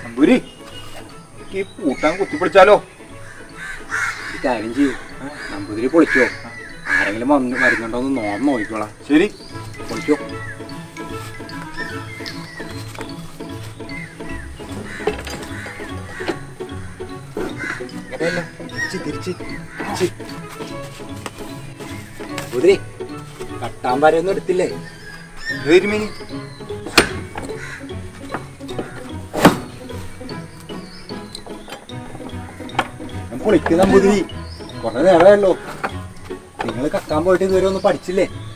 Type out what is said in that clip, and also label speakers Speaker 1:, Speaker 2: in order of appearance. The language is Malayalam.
Speaker 1: നമ്പൂരി എനിക്ക് ഈ പൂട്ടാൻ കുത്തിപ്പിടിച്ചാലോ
Speaker 2: ഒരു കാര്യം ചെയ്യും നമ്പൂതിരി പൊളിക്കോ ആരെങ്കിലും വന്ന് വരുന്നുണ്ടോ എന്ന് നോന്ന് നോക്കിക്കോളാം
Speaker 1: ശരി
Speaker 2: പൊളിക്കോ
Speaker 1: ഇങ്ങനെയല്ല തിരിച്ച് തിരിച്ച് തിരിച്ച്
Speaker 2: നമ്പൂതിരി കട്ടാൻ വരെയൊന്നും എടുത്തില്ലേ
Speaker 1: ധൈര്യമേനി
Speaker 2: ഞാൻ പൊളിക്കുന്ന നമ്പൂതിരി കുറേ നേരമായല്ലോ നിങ്ങൾ കക്കാൻ പോയിട്ട് ഇതുവരെ ഒന്നും പഠിച്ചില്ലേ